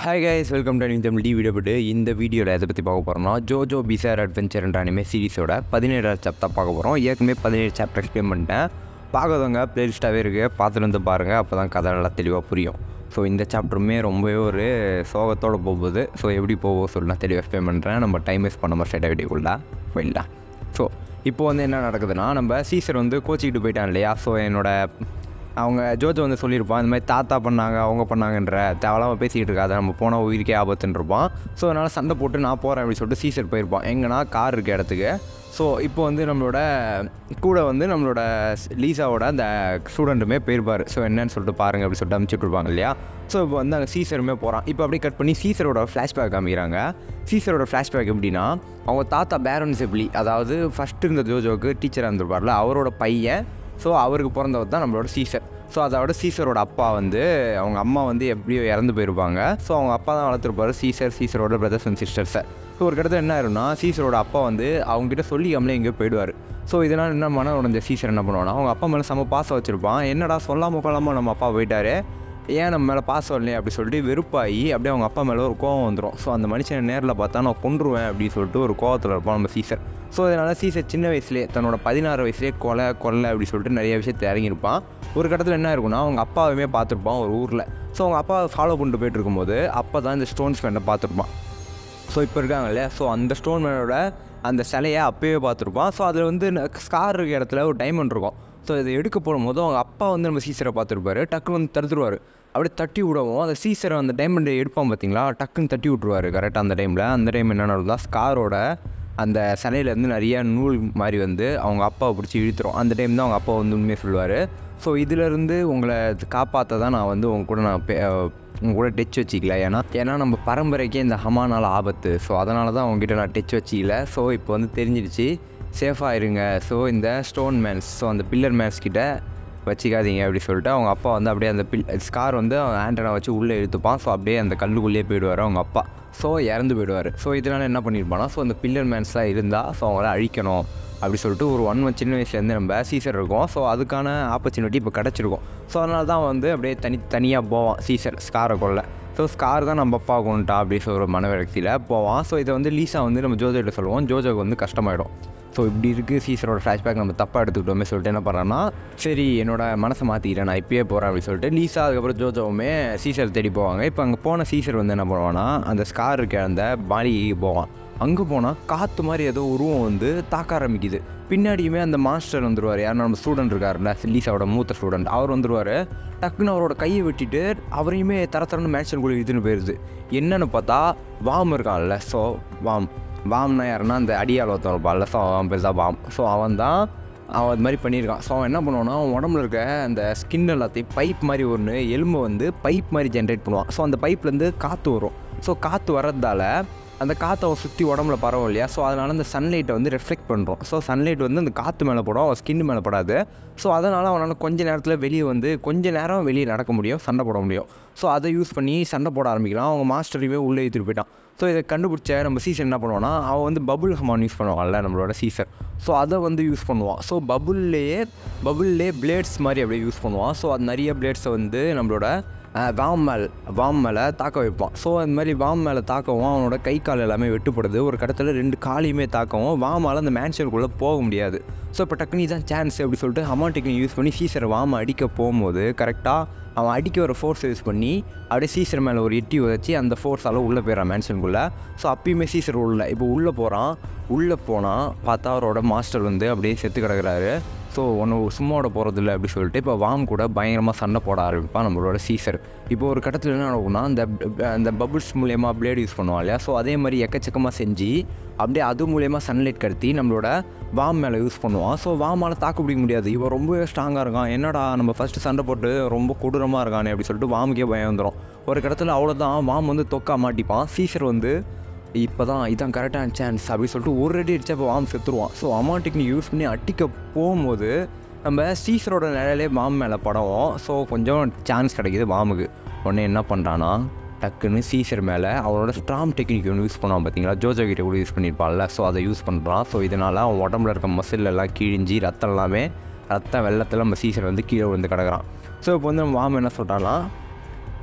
hi guys welcome to Tamil T video பட்டு இந்த வீடியோவில் எதை பற்றி பார்க்க போகிறோம்னா ஜோஜோ பிசார் அட்வென்ச்சர்ன்ற அனிமே சீரிஸோட பதினேழாவது சாப்டர் பார்க்க போகிறோம் ஏற்கனவே பதினேழு சாப்டர் எக்ஸ்பிளைன் பண்ணிட்டேன் பார்க்காதவங்க பிளேலிஸ்ட்டாகவே இருக்குது பார்த்துட்டு வந்து பாருங்கள் அப்போ தான் கதை நல்லா தெளிவாக புரியும் ஸோ இந்த சாப்டருமே ரொம்பவே ஒரு சோகத்தோடு போகுது ஸோ எப்படி போகும் சொல்லி நான் தெளிவாக எக்ஸ்பிளைன் பண்ணுறேன் நம்ம டைம் வேஸ்ட் பண்ணாமல் ஸ்ட்ரைட்டாக வீடியோக்குள்ளே போயிடலாம் ஸோ இப்போ வந்து என்ன நடக்குதுன்னா நம்ம சீசர் வந்து கோச்சிக்கிட்டு போயிட்டான் இல்லையா ஸோ என்னோட அவங்க ஜோஜோ வந்து சொல்லியிருப்பான் இந்த மாதிரி தாத்தா பண்ணாங்க அவங்க பண்ணாங்கன்ற தேவையில்லாமல் பேசிக்கிட்டு இருக்காது நம்ம போனால் உயிருக்கே ஆபத்துன்னு இருப்பான் ஸோ அதனால் சண்டை போட்டு நான் போகிறேன் அப்படின்னு சொல்லிட்டு சீசர் போயிருப்பான் எங்கன்னா கார் இருக்க இடத்துக்கு ஸோ இப்போ வந்து நம்மளோட கூட வந்து நம்மளோட லீசாவோட அந்த ஸ்டூடெண்ட்டுமே போயிருப்பார் ஸோ என்னன்னு சொல்லிட்டு பாருங்கள் அப்படி சொல்லிட்டு அனுப்பிச்சுட்டு இருப்பாங்க இல்லையா ஸோ இப்போ வந்து அங்கே சீசருமே போகிறான் இப்போ அப்படியே கட் பண்ணி சீசரோட ஃப்ளாஷ்பேக் காமிக்கிறாங்க சீசரோட ஃப்ளாஷ்பேக் எப்படின்னா அவங்க தாத்தா பேரன் செப்லி அதாவது ஃபஸ்ட்டு இருந்த ஜோஜோவுக்கு டீச்சராக இருந்திருப்பார்ல அவரோட பையன் ஸோ அவருக்கு பிறந்தவர் தான் நம்மளோட சீசர் ஸோ அதோட சீசரோட அப்பா வந்து அவங்க அம்மா வந்து எப்படியோ இறந்து போயிருப்பாங்க ஸோ அவங்க அப்பா தான் வளர்த்துருப்பாரு சீசர் சீசரோட பிரதர்ஸ் அண்ட் சிஸ்டர்ஸை ஸோ ஒரு இடத்துல என்ன ஆயிரும்னா சீசரோட அப்பா வந்து அவங்ககிட்ட சொல்லிக்காமலே எங்கேயோ போயிடுவார் ஸோ இதனால் என்ன மன உடஞ்ச சீசர் என்ன பண்ணுவானா அவங்க அப்பா மேலே செம்ம பாசம் வச்சுருப்பான் என்னடா சொல்லாமல் கொள்ளாமல் நம்ம அப்பா போயிட்டாரு ஏன் நம்ம மேலே பாசம் இல்லையே அப்படி சொல்லிட்டு வெறுப்பாகி அப்படியே அவங்க அப்பா மேலே ஒரு கோவம் வந்துடும் ஸோ அந்த மனுஷனை நேரில் பார்த்தா நான் கொன்றுவேன் அப்படின்னு சொல்லிட்டு ஒரு கோவத்தில் இருப்பான் நம்ம சீசர் ஸோ அதனால் சீசர் சின்ன வயசுலேயே தன்னோட பதினாறு வயசுலேயே கொலை கொலை அப்படி சொல்லிட்டு நிறைய விஷயத்தை இறங்கியிருப்பான் ஒரு கட்டத்தில் என்ன இருக்குன்னா அவங்க அப்பாவுமே பார்த்துருப்பான் ஒரு ஊரில் ஸோ அவங்க அப்பா ஃபாலோ பண்ணிட்டு போயிட்டு இருக்கும்போது அப்போ தான் இந்த ஸ்டோன்ஸ் மேனை பார்த்துருப்பான் ஸோ இப்போ இருக்காங்க இல்லையா ஸோ அந்த ஸ்டோன் மேனோட அந்த சிலையை அப்போயே பார்த்துருப்பான் ஸோ அதில் வந்து ஸ்கார் இருக்க இடத்துல ஒரு டைமண்ட் இருக்கும் ஸோ இதை எடுக்க போகும்போது அவங்க அப்பா வந்து நம்ம சீசரை பார்த்துருப்பாரு டக்குன்னு வந்து தடுத்துருவார் அப்படியே தட்டி விடவும் அந்த சீசரை அந்த டைமண்டை எடுப்பான் பார்த்தீங்களா டக்குன்னு தட்டி விட்ருவாரு கரெக்டாக அந்த டைமில் அந்த டைம் என்ன நடந்தா ஸ்காரோட அந்த சிலையிலேருந்து நிறைய நூல் மாதிரி வந்து அவங்க அப்பாவை பிடிச்சி இழுத்துரும் அந்த டைம் தான் அவங்க அப்பா வந்து உண்மையை சொல்லுவார் ஸோ இதிலேருந்து உங்களை காப்பாற்ற தான் நான் வந்து உங்க கூட நான் பே உங்க கூட டச் வச்சிக்கல ஏன்னா ஏன்னா நம்ம பரம்பரைக்கே இந்த ஹமானால் ஆபத்து ஸோ அதனால தான் அவங்ககிட்ட நான் டச் வச்சிக்கல ஸோ இப்போ வந்து தெரிஞ்சிடுச்சு சேஃபாக இருங்க ஸோ இந்த ஸ்டோன் மேன்ஸ் ஸோ அந்த பில்லர் மேன்ஸ் கிட்ட வச்சிக்காதீங்க அப்படி சொல்லிட்டு அவங்க அப்பா வந்து அப்படியே அந்த பில் ஸ்கார் வந்து ஆண்டனை வச்சு உள்ளே இழுத்துப்பான் ஸோ அப்படியே அந்த கல்லுக்குள்ளேயே போயிடுவார் அவங்க அப்பா ஸோ இறந்து போயிடுவார் ஸோ இதனால் என்ன பண்ணியிருப்பானா ஸோ அந்த பில்லர் மேன்ஸ்லாம் இருந்தால் ஸோ அவங்கள அழிக்கணும் அப்படி சொல்லிட்டு ஒரு ஒன் சின்ன வயசுலேருந்து நம்ம சீசர் இருக்கோம் ஸோ அதுக்கான ஆப்பர்ச்சுனிட்டி இப்போ கிடச்சிருக்கும் ஸோ அதனால தான் வந்து அப்படியே தனி தனியாக போவான் சீசர் ஸ்காரை கொள்ள ஸோ ஸ்கார் தான் நம்ம அப்பா கொண்டுட்டா அப்படி சொல்கிற ஒரு மனவிரக்தியில் போவான் ஸோ இதை வந்து லீசா வந்து நம்ம ஜோஜோகிட்ட சொல்லுவோம் ஜோஜோக்கு வந்து கஷ்டமாயிடும் ஸோ இப்படி இருக்குது சீசரோட ஃப்ளாஷ்பேக் நம்ம தப்பாக எடுத்துக்கிட்டோமே சொல்லிட்டு என்ன பண்ணுறான்னா சரி என்னோட மனசை மாற்றிக்கிறேன் நான் இப்பயே போகிறேன் அப்படின்னு சொல்லிட்டு லீசா அதுக்கப்புறம் ஜோஜோவுமே சீசர் தேடி போவாங்க இப்போ அங்கே போன சீசர் வந்து என்ன பண்ணுவான்னா அந்த ஸ்கார் இருக்க அந்த மாளிகைக்கு போவான் அங்கே போனால் காற்று மாதிரி ஏதோ உருவம் வந்து தாக்க ஆரம்பிக்குது பின்னாடியுமே அந்த மாஸ்டர் வந்துடுவார் யார் நம்ம ஸ்டூடெண்ட் இருக்காருல்ல லீசாவோட மூத்த ஸ்டூடெண்ட் அவர் வந்துடுவார் டக்குன்னு அவரோட கையை வெட்டிட்டு அவரையுமே தர தரன்னு மேட்சனுக்குள்ளே இதுன்னு போயிடுது என்னன்னு பார்த்தா வாம் இருக்கான்ல ஸோ வாம் வாம்னா யாருன்னா அந்த அடியால் ஒருத்தன் இருப்பான்ல ஸோ அவன் பேர் தான் வாம் ஸோ அவன் தான் அவன் அது மாதிரி பண்ணியிருக்கான் ஸோ அவன் என்ன பண்ணுவான்னா அவன் உடம்புல இருக்க அந்த ஸ்கின் எல்லாத்தையும் பைப் மாதிரி ஒன்று எலும்பை வந்து பைப் மாதிரி ஜென்ரேட் பண்ணுவான் ஸோ அந்த பைப்லேருந்து காற்று வரும் ஸோ காற்று வர்றதால அந்த காற்றை அவன் சுற்றி உடம்புல பரவும் இல்லையா ஸோ அதனால் அந்த சன்லைட்டை வந்து ரெஃப்ளெக்ட் பண்ணுறோம் ஸோ சன்லைட் வந்து அந்த காற்று மேலே படும் அவன் ஸ்கின் மேலே படாது ஸோ அதனால் அவனால் கொஞ்ச நேரத்தில் வெளியே வந்து கொஞ்ச நேரம் வெளியே நடக்க முடியும் சண்டை போட முடியும் ஸோ அதை யூஸ் பண்ணி சண்டை போட ஆரம்பிக்கலாம் அவங்க மாஸ்டரையுமே உள்ளே ஏற்றிட்டு போயிட்டான் ஸோ இதை கண்டுபிடிச்ச நம்ம சீசர் என்ன பண்ணுவான்னா அவன் வந்து பபுள் ஹமான் யூஸ் பண்ணுவான்ல நம்மளோட சீசர் ஸோ அதை வந்து யூஸ் பண்ணுவான் ஸோ பபுள்லேயே பபுள்லே பிளேட்ஸ் மாதிரி அப்படியே யூஸ் பண்ணுவான் ஸோ அது நிறைய பிளேட்ஸை வந்து நம்மளோட வாம் மேல் வாம் மேலே தாக்க வைப்பான் ஸோ அந்த மாதிரி வாம் மேலே தாக்கவும் அவனோட கை கால் எல்லாமே வெட்டுப்படுது ஒரு கடத்தில் ரெண்டு காலையுமே தாக்கவும் வாமால் அந்த மேன்ஷனுக்குள்ளே போக முடியாது ஸோ இப்போ டக்குனு தான் சான்ஸ் அப்படி சொல்லிட்டு ஹமான் டெக்னிக் யூஸ் பண்ணி சீசரை வாமை அடிக்க போகும்போது கரெக்டாக அவன் அடிக்க வர ஃபோர்ஸ் யூஸ் பண்ணி அப்படியே சீசர் மேலே ஒரு எட்டி உதச்சி அந்த ஃபோர்ஸால் உள்ளே போயிடறான் மேன்ஷனுக்குள்ளே ஸோ அப்பயுமே சீசர் உள்ள இப்போ உள்ளே போகிறான் உள்ளே போனால் பார்த்தா அவரோட மாஸ்டர் வந்து அப்படியே செத்து கிடக்குறாரு ஸோ ஒன்று சும்மாவோட போகிறதில்ல அப்படி சொல்லிட்டு இப்போ வாம் கூட பயங்கரமாக சண்டை போட ஆரம்பிப்பான் நம்மளோட சீசர் இப்போ ஒரு கட்டத்தில் என்ன ஆகும்னா அந்த அந்த பபுள்ஸ் மூலயமா பிளேடு யூஸ் பண்ணுவான் இல்லையா ஸோ அதே மாதிரி எக்கச்சக்கமாக செஞ்சு அப்படியே அது மூலயமா சன்லைட் கடத்தி நம்மளோட வாம் மேலே யூஸ் பண்ணுவான் ஸோ வாமால் தாக்கு பிடிக்க முடியாது இவன் ரொம்பவே ஸ்ட்ராங்காக இருக்கான் என்னடா நம்ம ஃபஸ்ட்டு சண்டை போட்டு ரொம்ப கொடூரமாக இருக்கானே அப்படி சொல்லிட்டு வாமுக்கே பயம் வந்துடும் ஒரு கட்டத்தில் அவ்வளோதான் வாம் வந்து தொக்கா மாட்டிப்பான் சீசர் வந்து இப்போ தான் இதான் கரெக்டான சான்ஸ் அப்படின்னு சொல்லிட்டு ஒரு அடி அடிச்சா இப்போ வாம் செத்துருவான் ஸோ அம்மா டெக்னிக் யூஸ் பண்ணி அடிக்க போகும்போது நம்ம சீசரோட நிழலே வாம் மேலே படவும் ஸோ கொஞ்சம் சான்ஸ் கிடைக்கிது வாமுக்கு உடனே என்ன பண்ணுறான்னா டக்குன்னு சீசர் மேலே அவனோட ஸ்ட்ராங் டெக்னிக் ஒன்று யூஸ் பண்ணுவான் பார்த்தீங்களா ஜோஜோ கிட்ட கூட யூஸ் பண்ணியிருப்பான்ல ஸோ அதை யூஸ் பண்ணுறான் ஸோ இதனால் அவன் உடம்புல இருக்க மசில் எல்லாம் கிழிஞ்சி ரத்தம் எல்லாமே ரத்த வெள்ளத்தில் நம்ம சீசர் வந்து கீழே வந்து கிடக்குறான் ஸோ இப்போ வந்து நம்ம வாம் என்ன சொல்கிறான்னா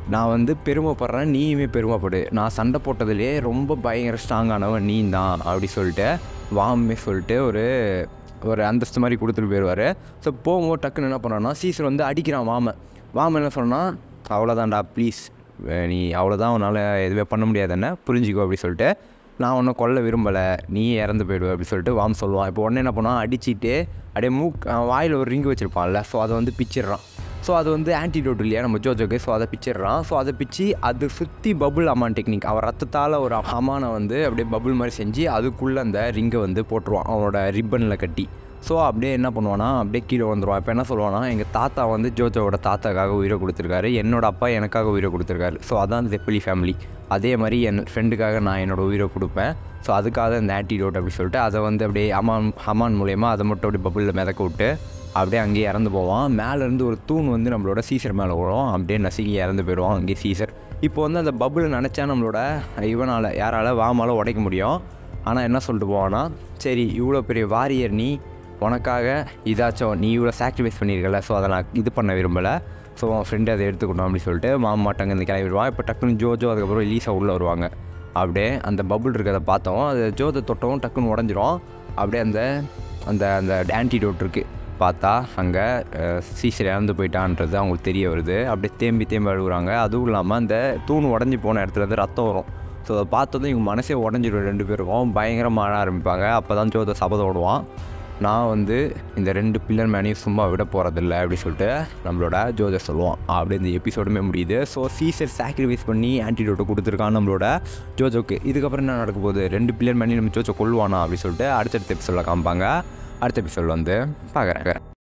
நான் வந்து பெருமைப்படுறேன் நீயுமே பெருமைப்படு நான் சண்டை போட்டதுலேயே ரொம்ப பயங்கர ஸ்ட்ராங்கானவன் நீ தான் அப்படி சொல்லிட்டு வாமே சொல்லிட்டு ஒரு ஒரு அந்தஸ்து மாதிரி கொடுத்துட்டு போயிடுவார் ஸோ போகும்போது டக்குன்னு என்ன பண்ணுறான்னா சீசர் வந்து அடிக்கிறான் வாமை வாமை என்ன சொன்னால் அவ்வளோதான்டா ப்ளீஸ் நீ அவ்வளோதான் உன்னால் எதுவுமே பண்ண முடியாது என்ன புரிஞ்சுக்கோ அப்படி சொல்லிட்டு நான் ஒன்றும் கொல்ல விரும்பலை நீ இறந்து போயிடுவ அப்படி சொல்லிட்டு வாம் சொல்லுவான் இப்போ உடனே என்ன பண்ணுவான் அடிச்சிட்டு அப்படியே மூக் வாயில் ஒரு ரிங்கு வச்சுருப்பான்ல ஸோ அதை வந்து பிச்சிடுறான் ஸோ அது வந்து ஆன்டிடோட் இல்லையா நம்ம ஜோஜோக்கு ஸோ அதை பிச்சிடுறான் ஸோ அதை பிச்சு அது சுற்றி பபுள் அமான் டெக்னிக் அவன் ரத்தத்தால் ஒரு அமானை வந்து அப்படியே பபுள் மாதிரி செஞ்சு அதுக்குள்ளே அந்த ரிங்கை வந்து போட்டுருவான் அவனோட ரிப்பனில் கட்டி ஸோ அப்படியே என்ன பண்ணுவானா அப்படியே கீழே வந்துடுவான் இப்போ என்ன சொல்லுவானா எங்கள் தாத்தா வந்து ஜோஜோவோட தாத்தாக்காக உயிரை கொடுத்துருக்காரு என்னோட அப்பா எனக்காக உயிரை கொடுத்துருக்காரு ஸோ அதான் தெப்பிலி ஃபேமிலி அதே மாதிரி என் ஃப்ரெண்டுக்காக நான் என்னோட உயிரை கொடுப்பேன் ஸோ அதுக்காக இந்த ஆன்டிடோட் அப்படி சொல்லிட்டு அதை வந்து அப்படியே அமான் ஹமான் மூலயமா அதை மட்டும் அப்படியே பபுளில் மிதக்க விட்டு அப்படியே அங்கேயே இறந்து போவான் மேலேருந்து ஒரு தூண் வந்து நம்மளோட சீசர் மேலே விழும் அப்படியே நசுக்கி இறந்து போயிடுவான் அங்கேயே சீசர் இப்போ வந்து அந்த பபுள் நினச்சா நம்மளோட இவனால் யாரால் வாமால் உடைக்க முடியும் ஆனால் என்ன சொல்லிட்டு போவான்னா சரி இவ்வளோ பெரிய வாரியர் நீ உனக்காக இதாச்சும் நீ இவ்வளோ சாக்ரிஃபைஸ் பண்ணியிருக்கல ஸோ அதை நான் இது பண்ண விரும்பலை ஸோ அவன் ஃப்ரெண்டு அதை எடுத்துக்கணும் அப்படின்னு சொல்லிட்டு மாமா மாட்டாங்க இந்த கிளம்பிடுவான் இப்போ டக்குன்னு ஜோஜோ அதுக்கப்புறம் லீஸா உள்ளே வருவாங்க அப்படியே அந்த பபுள் இருக்கிறத பார்த்தோம் அது ஜோதை தொட்டவும் டக்குன்னு உடஞ்சிரும் அப்படியே அந்த அந்த அந்த ஆன்டிடோட் இருக்குது பார்த்தா அங்கே சீசர் இறந்து போயிட்டான்றது அவங்களுக்கு தெரிய வருது அப்படியே தேம்பி தேம்பி அழுகுறாங்க அதுவும் இல்லாமல் அந்த தூண் உடஞ்சி போன இடத்துல இருந்து ரத்தம் வரும் ஸோ அதை பார்த்ததும் இவங்க மனசே உடஞ்சிடும் ரெண்டு பேருக்கும் பயங்கரமாக ஆட ஆரம்பிப்பாங்க அப்போ தான் ஜோதை சபதம் விடுவான் நான் வந்து இந்த ரெண்டு பில்லர் மேனையும் சும்மா விட போகிறதில்ல அப்படி சொல்லிட்டு நம்மளோட ஜோதை சொல்லுவான் அப்படி இந்த எபிசோடுமே முடியுது ஸோ சீசர் சாக்ரிஃபைஸ் பண்ணி ஆன்டிடோட்டை கொடுத்துருக்கான் நம்மளோட ஜோஜோக்கு இதுக்கப்புறம் என்ன நடக்க போகுது ரெண்டு பில்லர் மேனையும் நம்ம ஜோஜோ கொள்வானா அப்படி சொல்லிட்டு அடுத்தடுத்த எபிசோடில் காமிப்பாங்க அடுத்த எபிசோட் வந்து பார்க்குறேன்